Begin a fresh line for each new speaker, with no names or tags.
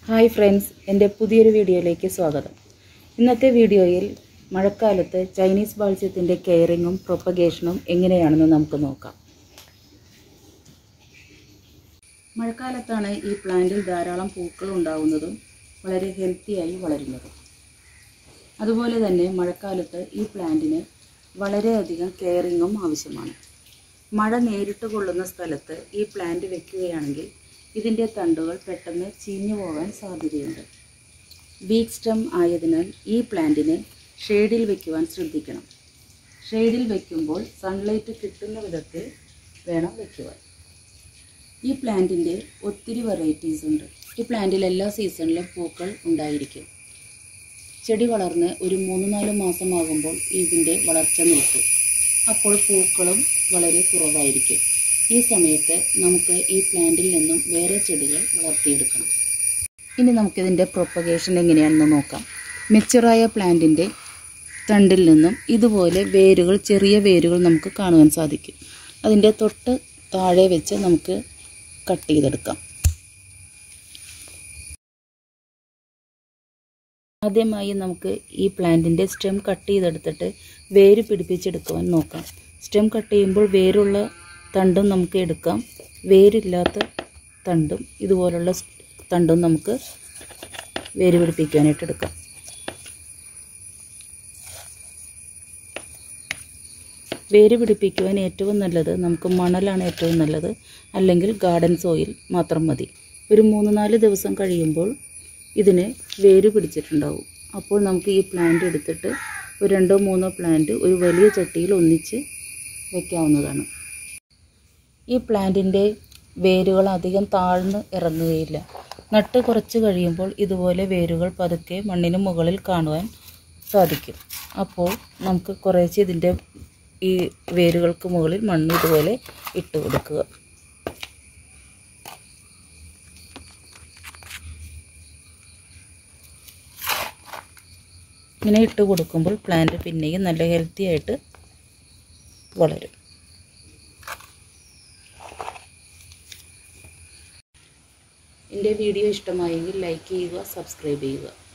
hi friends എൻ്റെ പുതിയൊരു വീഡിയോയിലേക്ക് സ്വാഗതം ഇന്നത്തെ വീഡിയോയിൽ മഴക്കാലത്ത് ചൈനീസ് ബാൾസ്യത്തിൻ്റെ കെയറിങ്ങും പ്രൊപ്പഗേഷനും എങ്ങനെയാണെന്ന് നമുക്ക് നോക്കാം മഴക്കാലത്താണ് ഈ പ്ലാന്റിൽ ധാരാളം പൂക്കൾ ഉണ്ടാവുന്നതും വളരെ ഹെൽത്തിയായി വളരുന്നതും അതുപോലെ തന്നെ മഴക്കാലത്ത് ഈ പ്ലാന്റിന് വളരെയധികം കെയറിങ്ങും ആവശ്യമാണ് മഴ നേരിട്ട് കൊള്ളുന്ന സ്ഥലത്ത് ഈ പ്ലാന്റ് വെക്കുകയാണെങ്കിൽ ഇതിൻ്റെ തണ്ടുകൾ പെട്ടെന്ന് ചീഞ്ഞു പോകാൻ സാധ്യതയുണ്ട് വീക്ക് സ്റ്റം ആയതിനാൽ ഈ പ്ലാന്റിനെ ഷെയ്ഡിൽ വെക്കുവാൻ ശ്രദ്ധിക്കണം ഷെയ്ഡിൽ വെക്കുമ്പോൾ സൺലൈറ്റ് കിട്ടുന്ന വിധത്തിൽ വേണം വെക്കുവാൻ ഈ പ്ലാന്റിൻ്റെ ഒത്തിരി വെറൈറ്റീസ് ഉണ്ട് ഈ പ്ലാന്റിൽ എല്ലാ സീസണിലും പൂക്കൾ ഉണ്ടായിരിക്കും ചെടി വളർന്ന് ഒരു മൂന്ന് നാല് മാസമാകുമ്പോൾ ഇതിൻ്റെ വളർച്ച നിൽക്കും അപ്പോൾ പൂക്കളും വളരെ കുറവായിരിക്കും ഈ സമയത്ത് നമുക്ക് ഈ പ്ലാന്റിൽ നിന്നും വേറെ ചെടികൾ വളർത്തിയെടുക്കണം ഇനി നമുക്കിതിൻ്റെ പ്രൊപ്പഗേഷൻ എങ്ങനെയാണെന്ന് നോക്കാം മെച്ചുറായ പ്ലാന്റിൻ്റെ തണ്ടിൽ നിന്നും ഇതുപോലെ വേരുകൾ ചെറിയ വേരുകൾ നമുക്ക് കാണുവാൻ സാധിക്കും അതിൻ്റെ തൊട്ട് താഴെ വെച്ച് നമുക്ക് കട്ട് ചെയ്തെടുക്കാം ആദ്യമായി നമുക്ക് ഈ പ്ലാന്റിൻ്റെ സ്റ്റെം കട്ട് ചെയ്തെടുത്തിട്ട് വേര് പിടിപ്പിച്ചെടുക്കുവാൻ നോക്കാം സ്റ്റെം കട്ട് ചെയ്യുമ്പോൾ വേരുള്ള തണ്ടും നമുക്ക് എടുക്കാം വേരില്ലാത്ത തണ്ടും ഇതുപോലുള്ള തണ്ടും നമുക്ക് വേര് പിടിപ്പിക്കാനായിട്ട് എടുക്കാം വേര് പിടിപ്പിക്കുവാൻ ഏറ്റവും നല്ലത് നമുക്ക് മണലാണ് ഏറ്റവും നല്ലത് അല്ലെങ്കിൽ ഗാർഡൻ സോയിൽ മാത്രം മതി ഒരു മൂന്ന് നാല് ദിവസം കഴിയുമ്പോൾ ഇതിന് വേര് പിടിച്ചിട്ടുണ്ടാവും അപ്പോൾ നമുക്ക് ഈ പ്ലാന്റ് എടുത്തിട്ട് ഒരു രണ്ടോ മൂന്നോ പ്ലാന്റ് ഒരു വലിയ ചട്ടിയിൽ ഒന്നിച്ച് വയ്ക്കാവുന്നതാണ് ഈ പ്ലാന്റിൻ്റെ വേരുകൾ അധികം താഴ്ന്ന് ഇറങ്ങുകയില്ല നട്ട് കുറച്ച് കഴിയുമ്പോൾ ഇതുപോലെ വേരുകൾ പതുക്കെ മണ്ണിന് മുകളിൽ കാണുവാൻ സാധിക്കും അപ്പോൾ നമുക്ക് കുറേശ്ശെ ഇതിൻ്റെ ഈ വേരുകൾക്ക് മുകളിൽ മണ്ണ് ഇതുപോലെ ഇട്ട് കൊടുക്കുക ഇങ്ങനെ ഇട്ട് കൊടുക്കുമ്പോൾ പ്ലാന്റ് പിന്നെയും നല്ല ഹെൽത്തി ആയിട്ട് വളരും എൻ്റെ വീഡിയോ ഇഷ്ടമായെങ്കിൽ ലൈക്ക് ചെയ്യുക സബ്സ്ക്രൈബ് ചെയ്യുക